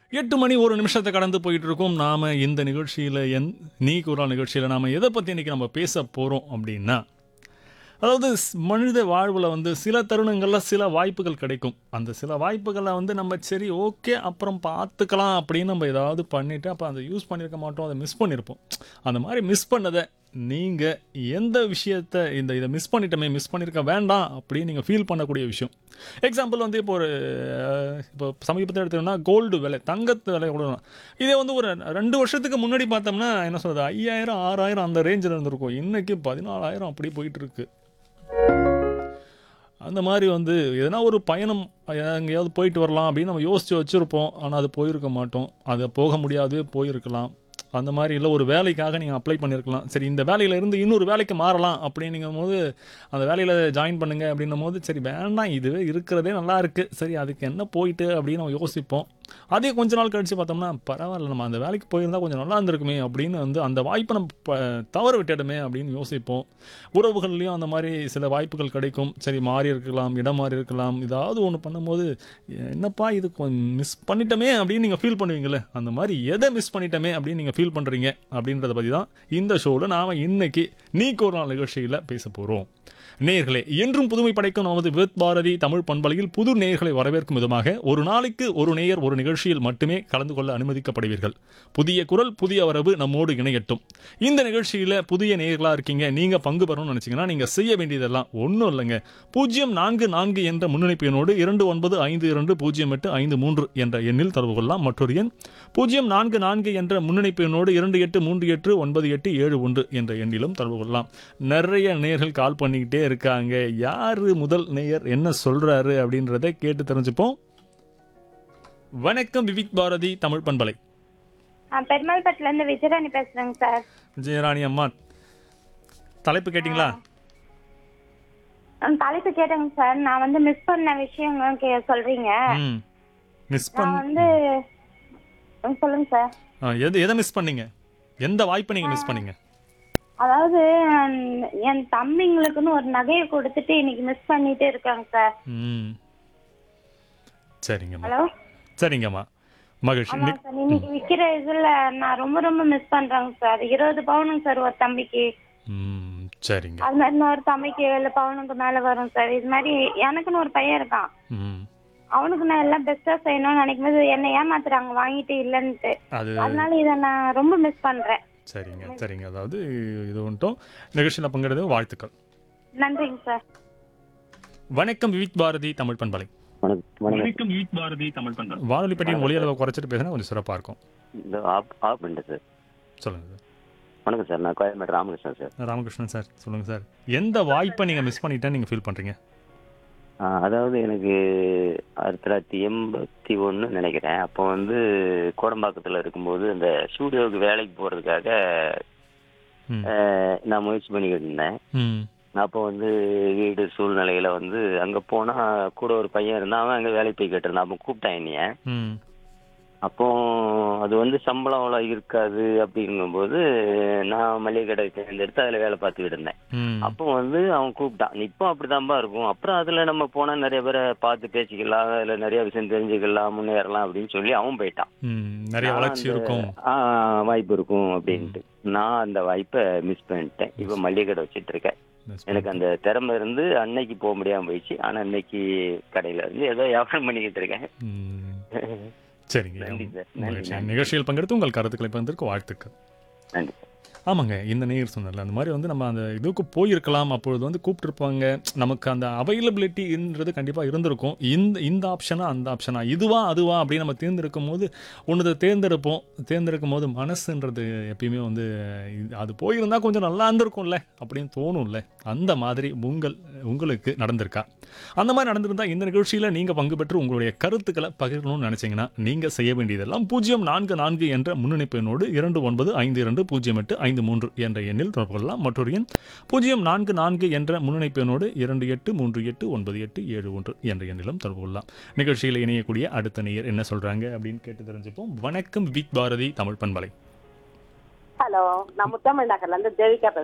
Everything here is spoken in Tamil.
எட்டு மணி ஒரு நிமிஷத்தை கடந்து போயிட்டு இருக்கோம் நாம இந்த நிகழ்ச்சியில என் நீ குரல் நிகழ்ச்சியில நாம எதை பத்தி இன்னைக்கு நம்ம பேச போறோம் அப்படின்னா அதாவது ஸ்- மனித வாழ்வில் வந்து சில தருணங்களில் சில வாய்ப்புகள் கிடைக்கும் அந்த சில வாய்ப்புகளை வந்து நம்ம சரி ஓகே அப்புறம் பார்த்துக்கலாம் அப்படின்னு நம்ம ஏதாவது பண்ணிவிட்டு அப்போ அதை யூஸ் பண்ணியிருக்க மாட்டோம் அதை மிஸ் பண்ணியிருப்போம் அந்த மாதிரி மிஸ் பண்ணதை நீங்கள் எந்த விஷயத்தை இந்த இதை மிஸ் பண்ணிட்டோமே மிஸ் பண்ணியிருக்க வேண்டாம் அப்படின்னு நீங்கள் ஃபீல் பண்ணக்கூடிய விஷயம் எக்ஸாம்பிள் வந்து இப்போ ஒரு அஹ், இப்போ சமீபத்தில் எடுத்தோம்னா கோல்டு விலை தங்கத்து விலை கூட இதே வந்து ஒரு ரெண்டு வருஷத்துக்கு முன்னாடி பார்த்தோம்னா என்ன சொல்கிறது ஐயாயிரம் ஆறாயிரம் அந்த ரேஞ்சில் இருந்திருக்கும் இன்னைக்கு பதினாலாயிரம் அப்படி போயிட்டு இருக்கு அந்த மாதிரி வந்து எதனா ஒரு பயணம் எங்கேயாவது போயிட்டு வரலாம் அப்படின்னு நம்ம யோசித்து வச்சுருப்போம் ஆனால் அது போயிருக்க மாட்டோம் அது போக முடியாது போயிருக்கலாம் அந்த மாதிரி இல்லை ஒரு வேலைக்காக நீங்கள் அப்ளை பண்ணியிருக்கலாம் சரி இந்த வேலையில இருந்து இன்னொரு வேலைக்கு மாறலாம் அப்படிங்கும் போது அந்த வேலையில் ஜாயின் பண்ணுங்க அப்படின்னும் போது சரி வேண்டாம் இதுவே இருக்கிறதே நல்லா இருக்குது சரி அதுக்கு என்ன போயிட்டு அப்படின்னு நம்ம யோசிப்போம் அதே கொஞ்ச நாள் கழித்து பார்த்தோம்னா பரவாயில்ல நம்ம அந்த வேலைக்கு போயிருந்தா கொஞ்சம் நல்லா இருந்திருக்குமே அப்படின்னு வந்து அந்த வாய்ப்பை நம்ம ப- தவற விட்டுடுமே அப்படின்னு யோசிப்போம் உறவுகள்லையும் அந்த மாதிரி சில வாய்ப்புகள் கிடைக்கும் சரி மாறி இருக்கலாம் இடம் மாறி இருக்கலாம் ஏதாவது ஒன்று பண்ணும்போது என்னப்பா இது கொஞ்சம் மிஸ் பண்ணிட்டோமே அப்படின்னு நீங்கள் ஃபீல் பண்ணுவீங்களே அந்த மாதிரி எதை மிஸ் பண்ணிட்டோமே அப்படின்னு நீங்கள் ஃபீல் பண்ணுறீங்க அப்படின்றத பற்றி தான் இந்த ஷோவில் நாம் இன்னைக்கு நீக்கு ஒரு நாள் நிகழ்ச்சியில் பேச போகிறோம் நேயர்களே என்றும் புதுமை படைக்கும் நமது வித் பாரதி தமிழ் பண்பலையில் புது நேயர்களை வரவேற்கும் விதமாக ஒரு நாளைக்கு ஒரு நேயர் ஒரு நிகழ்ச்சியில் மட்டுமே கலந்து கொள்ள அனுமதிக்கப்படுவீர்கள் புதிய குரல் புதிய வரவு நம்மோடு இணையட்டும் இந்த நிகழ்ச்சியில் புதிய நேயர்களாக இருக்கீங்க நீங்கள் பங்கு பெறணும்னு நினச்சிங்கன்னா நீங்கள் செய்ய வேண்டியதெல்லாம் ஒன்றும் இல்லைங்க பூஜ்ஜியம் நான்கு நான்கு என்ற முன்னணிப்பு எண்ணோடு இரண்டு ஒன்பது ஐந்து இரண்டு பூஜ்ஜியம் எட்டு ஐந்து மூன்று என்ற எண்ணில் தொடர்பு கொள்ளலாம் மற்றொரு எண் பூஜ்ஜியம் நான்கு நான்கு என்ற முன்னணிப்பு எண்ணோடு இரண்டு எட்டு மூன்று எட்டு ஒன்பது எட்டு ஏழு ஒன்று என்ற எண்ணிலும் தொடர்பு கொள்ளலாம் நிறைய நேயர்கள் கால் பண்ணிக்கிட்டே இருக்காங்க யாரு முதல் நேயர் என்ன சொல்றாரு அப்படின்றத கேட்டு தெரிஞ்சுப்போம் வணக்கம் விவிக் பாரதி தமிழ் பண்பலை நான் பெருமாள்பட்டில இருந்து விஜயராணி பேசுறேங்க சார் ஜெயராணி அம்மா தலைப்பு கேட்டிங்களா நான் தலைப்பு கேட்டேங்க சார் நான் வந்து மிஸ் பண்ண விஷயங்க கே சொல்றீங்க ம் மிஸ் பண் நான் வந்து ம், சொல்லுங்க சார் ஆ, எது எதை மிஸ் பண்ணீங்க எந்த வாய்ப்பை நீங்க மிஸ் பண்ணீங்க அதாவது ம், என் தம்பிங்களுக்குன்னு ஒரு நகையை கொடுத்துட்டு இன்னைக்கு மிஸ் பண்ணிட்டு இருக்காங்க சார் ம் சரிங்கம்மா ஹலோ சரிங்கம்மா மகிழ்ச்சி ஆமா நி- சார் இன்னைக்கு விக்கிற இதுல நான் ரொம்ப ரொம்ப மிஸ் பண்றேங்க சார் இருபது பவுனுங்க சார் ஒரு தம்பிக்கு ம் சரிங்க அது மாதிரி இன்னொரு தம்பிக்கு ஏழு பவுனுக்கு மேல வரும் சார் இது மாதிரி எனக்குன்னு ஒரு பையன் இருக்கான் ம் அவனுக்கு நான் எல்லாம் பெஸ்டா செய்யணும்னு நினைக்கும் போது என்ன ஏமாத்துறாங்க வாங்கிட்டு இல்லைன்ட்டு அது அதனால இத நான் ரொம்ப மிஸ் பண்றேன் சரிங்க சரிங்க அதாவது இது ஒன்றும் நிகழ்ச்சியில் பங்கெடுத்து வாழ்த்துக்கள் நன்றிங்க சார் வணக்கம் விவிக் பாரதி தமிழ் பண்பலை வணக்கம் வணக்கம் வணக்கம் விவிக் பாரதி தமிழ் பண்பலை வானொலி பெட்டியின் ஒளி அளவை குறைச்சிட்டு பேசினா கொஞ்சம் சிறப்பாக இருக்கும் இந்த ஆப் ஆப் பண்ணிட்டேன் சார் சொல்லுங்க சார் வணக்கம் சார் நான் கோயம்பேடு ராமகிருஷ்ணன் சார் ராமகிருஷ்ணன் சார் சொல்லுங்க சார் எந்த வாய்ப்பை நீங்கள் மிஸ் பண்ணிட்டேன்னு நீங்கள் ஃபீல் பண்ணுறீங்க ஆ, அதாவது எனக்கு ஆயிரத்தி தொள்ளாயிரத்தி எண்பத்தி ஒன்று நினைக்கிறேன் அப்போ வந்து கோடம்பாக்கத்தில் இருக்கும்போது இந்த ஸ்டூடியோவுக்கு வேலைக்கு போகிறதுக்காக ம் நான் முயற்சி பண்ணிக்கிட்டு இருந்தேன் ம் அப்போ வந்து வீடு சூழ்நிலையில வந்து அங்கே போனால் கூட ஒரு பையன் இருந்தான் அவன் அங்கே வேலைக்கு போய் கேட்டிருந்தான் அப்போ கூப்பிட்டான் என்னைய ம் அப்போ அது வந்து சம்பளம் அவ்வளோ இருக்காது அப்படிங்கும்போது நான் மளிகை கடை தேர்ந்தெடுத்து அதில் வேலை பார்த்துக்கிட்டு இருந்தேன் ம் அப்போ வந்து அவன் கூப்பிட்டான் இப்போ அப்படிதான்பா இருக்கும் அப்புறம் அதுல நம்ம போனா நிறைய பேரை பார்த்து பேசிக்கலாம் அதுல நிறைய விஷயம் தெரிஞ்சுக்கலாம் முன்னேறலாம் அப்படின்னு சொல்லி அவன் போயிட்டான் ம் நிறைய நான் வளர்ச்சி அந்த- இருக்கும் ஆ, வாய்ப்பு இருக்கும் அப்படின்ட்டு நான் அந்த வாய்ப்பை மிஸ் பண்ணிட்டேன் இப்போ மளிகை கடை வச்சிட்டு இருக்கேன் எனக்கு அந்த திறமை இருந்து அன்னைக்கு போக முடியாம போயிடுச்சு ஆனா இன்னைக்கு கடையில இருந்து ஏதோ வியாபாரம் பண்ணிக்கிட்டு இருக்கேன் ம். சரிங்க நன்றி சார் நன்றி மகிழ்ச்சி. நன்றி நிகழ்ச்சியில் பங்கெடுத்து உங்கள் கருத்துக்களை பகிர்ந்ததற்கு வாழ்த்துக்கள் நன்றி சார் ஆமாங்க இந்த நேயர் சொன்னார்ல அந்த மாதிரி வந்து நம்ம அந்த இதுக்கு போயிருக்கலாம் அப்பொழுது வந்து கூப்பிட்டுருப்பாங்க நமக்கு அந்த அவைலபிலிட்டின்றது கண்டிப்பாக இருந்திருக்கும் இந்த இந்த ஆப்ஷனா அந்த ஆப்ஷனா இதுவா அதுவா அப்படின்னு நம்ம தேர்ந்தெடுக்கும் போது ஒன்று தேர்ந்தெடுப்போம் தேர்ந்தெடுக்கும் போது மனசுன்றது எப்பயுமே வந்து இது- அது போயிருந்தா கொஞ்சம் நல்லா இருந்திருக்கும்ல அப்படின்னு தோணும்ல அந்த மாதிரி உங்கள் உங்களுக்கு நடந்திருக்கா அந்த மாதிரி நடந்திருந்தா இந்த நிகழ்ச்சியில் நீங்கள் பங்கு பெற்று உங்களுடைய கருத்துக்களை பகிரணும்னு நினச்சிங்கன்னா நீங்கள் செய்ய வேண்டியதெல்லாம் பூஜ்ஜியம் நான்கு நான்கு என்ற முன்னணிப்பு எண்ணோடு இரண்டு ஒன்பது ஐந்து இரண்டு பூஜ்ஜியம் எட்டு ஐந்து மூன்று என்ற எண்ணில் தொடர்பு கொள்ளலாம் மற்றொரு எண் பூஜ்ஜியம் நான்கு நான்கு என்ற முன்னணிப்பு எண்ணோடு இரண்டு எட்டு மூன்று எட்டு ஒன்பது எட்டு ஏழு ஒன்று என்ற எண்ணிலும் தொடர்பு கொள்ளலாம் நிகழ்ச்சியில் இணையக்கூடிய அடுத்த நேயர் என்ன சொல்கிறாங்க அப்படின்னு கேட்டு தெரிஞ்சுப்போம் வணக்கம் விக் பாரதி தமிழ் பண்பலை ஹலோ நான் முத்தமிழ் நகர்ல இருந்து தேவிகா பேசுறேன்